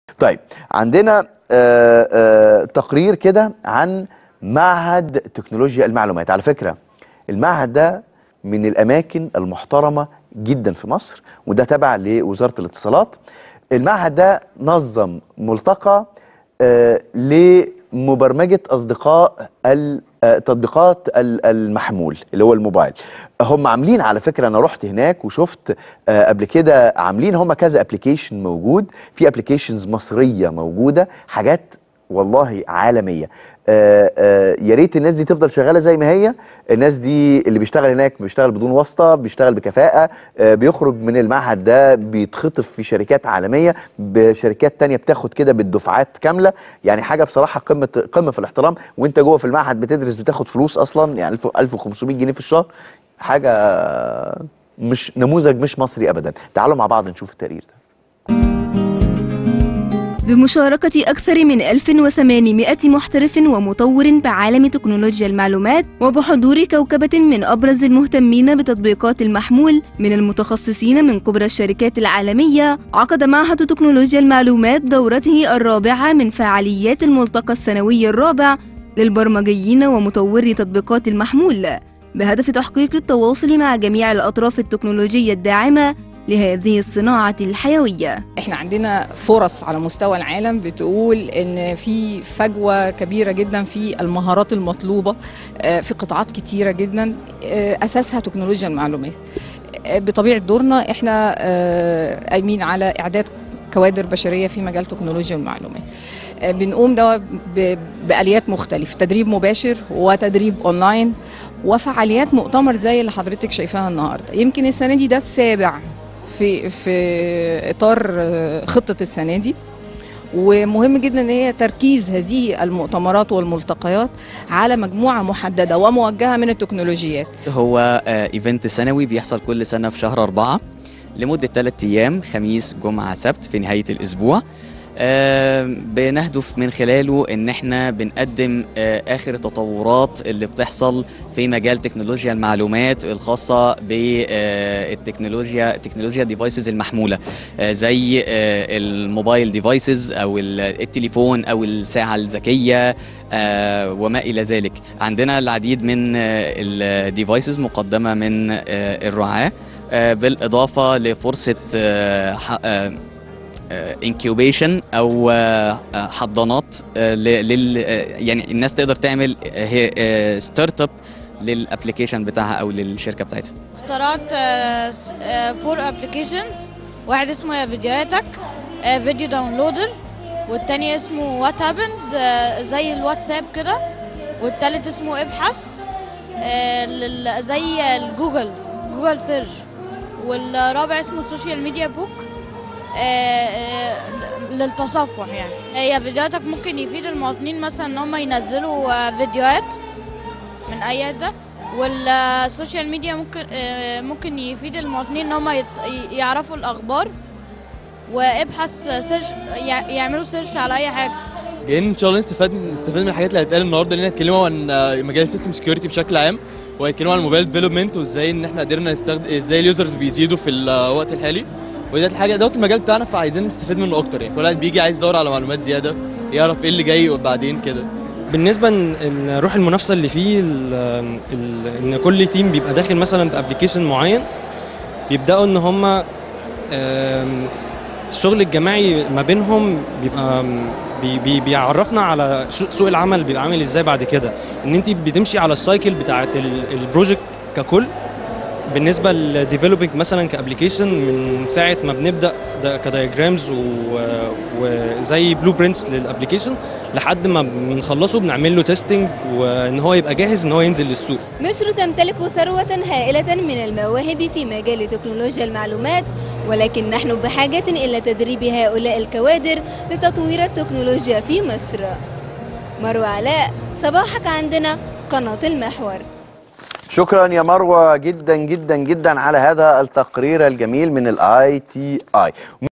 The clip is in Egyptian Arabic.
طيب عندنا آه، آه، تقرير كده عن معهد تكنولوجيا المعلومات على فكرة المعهد ده من الأماكن المحترمة جدا في مصر وده تابع لوزارة الاتصالات المعهد ده نظم ملتقى آه، لمبرمجة أصدقاء ال- آه، تطبيقات ال- المحمول اللي هو الموبايل هم عاملين على فكرة أنا رحت هناك وشفت آه، قبل كده عاملين هم كذا ابلكيشن موجود في ابلكيشنز مصرية موجودة حاجات والله عالمية آه، آه، يا ريت الناس دي تفضل شغالة زي ما هي الناس دي اللي بيشتغل هناك بيشتغل بدون واسطة بيشتغل بكفاءة آه، بيخرج من المعهد ده بيتخطف في شركات عالمية بشركات تانية بتاخد كده بالدفعات كاملة يعني حاجة بصراحة قمة قمة في الاحترام وانت جوه في المعهد بتدرس بتاخد فلوس اصلا يعني 1000 1500 جنيه في الشهر حاجة مش نموذج مش مصري ابدا تعالوا مع بعض نشوف التقرير ده بمشاركة أكثر من 1800 محترف ومطور بعالم تكنولوجيا المعلومات وبحضور كوكبة من أبرز المهتمين بتطبيقات المحمول من المتخصصين من كبرى الشركات العالمية عقد معهد تكنولوجيا المعلومات دورته الرابعة من فعاليات الملتقى السنوي الرابع للبرمجيين ومطوري تطبيقات المحمول بهدف تحقيق التواصل مع جميع الأطراف التكنولوجية الداعمة لهذه الصناعة الحيوية احنا عندنا فرص على مستوى العالم بتقول ان في فجوه كبيره جدا في المهارات المطلوبه آه، في قطاعات كتيره جدا آه، اساسها تكنولوجيا المعلومات آه، بطبيعه دورنا احنا آه، قايمين على اعداد كوادر بشريه في مجال تكنولوجيا المعلومات آه، بنقوم ده ب- باليات مختلفه تدريب مباشر وتدريب اونلاين وفعاليات مؤتمر زي اللي حضرتك شايفاها النهارده يمكن السنه دي ده السابع في في اطار آه، خطه السنه دي ومهم جدا ان هي تركيز هذه المؤتمرات والملتقيات على مجموعه محدده وموجهه من التكنولوجيات هو آه، ايفنت سنوي بيحصل كل سنة في شهر أربعة لمدة ثلاثة أيام خميس جمعة سبت في نهاية الأسبوع آه، بنهدف من خلاله ان احنا بنقدم آه، اخر التطورات اللي بتحصل في مجال تكنولوجيا المعلومات الخاصه بالتكنولوجيا تكنولوجيا ديفايسز المحموله آه، زي آه، الموبايل ديفايسز او ال- التليفون او الساعه الذكيه آه، وما الى ذلك عندنا العديد من الديفايسز مقدمه من آه، الرعاه آه، بالاضافه لفرصه آه، ح- آه، انكيوبيشن او آه، آه، حضانات آه، ل- لل آه، يعني الناس تقدر تعمل ستارت اب للابلكيشن بتاعها او للشركه بتاعتها اخترعت فور ابلكيشنز واحد اسمه يا فيديوهاتك آه، فيديو داونلودر والتاني اسمه وات هابنز زي الواتساب كده والتالت اسمه ابحث آه، لل- زي الجوجل جوجل سيرش والرابع اسمه سوشيال ميديا بوك للتصفح يعني هي فيديوهاتك ممكن يفيد المواطنين مثلا ان هم ينزلوا آه، فيديوهات من اي حته والسوشيال ميديا ممكن آه، ممكن يفيد المواطنين ان هم يت- يعرفوا الاخبار وابحث سيرش يع- يعملوا سيرش على اي حاجه جايين ان شاء الله نستفاد نستفاد من الحاجات اللي هتتقال النهارده لان هنتكلموا عن آه، مجال السيستم سكيورتي بشكل عام وهنتكلموا عن الموبايل ديفلوبمنت وازاي ان احنا قدرنا نستخدم ازاي اليوزرز بيزيدوا في الوقت الحالي ودي الحاجه دوت المجال بتاعنا فعايزين نستفيد منه اكتر يعني كل واحد بيجي عايز يدور على معلومات زياده يعرف ايه اللي جاي بعدين كده بالنسبه ان إن روح المنافسه اللي فيه ال ال ان كل تيم بيبقى داخل مثلا بابلكيشن معين بيبداوا ان هم الشغل الجماعي ما بينهم بيبقى آم، بي بي بيعرفنا على شو- سوق العمل بيبقى عامل ازاي بعد كده ان انت بتمشي على السايكل بتاعه البروجكت ككل بالنسبه للديفلوبينج مثلا كابلكيشن من ساعه ما بنبدا دا- كدايجرامز و- وزي بلو برينتس للابلكيشن لحد ما بنخلصه بنعمل له تيستنج وان هو يبقى جاهز ان هو ينزل للسوق مصر تمتلك ثروة هائلة من المواهب في مجال تكنولوجيا المعلومات ولكن نحن بحاجة إلى تدريب هؤلاء الكوادر لتطوير التكنولوجيا في مصر مروة علاء صباحك عندنا قناة المحور شكرا يا مروه جدا جدا جدا على هذا التقرير الجميل من الاي تي اي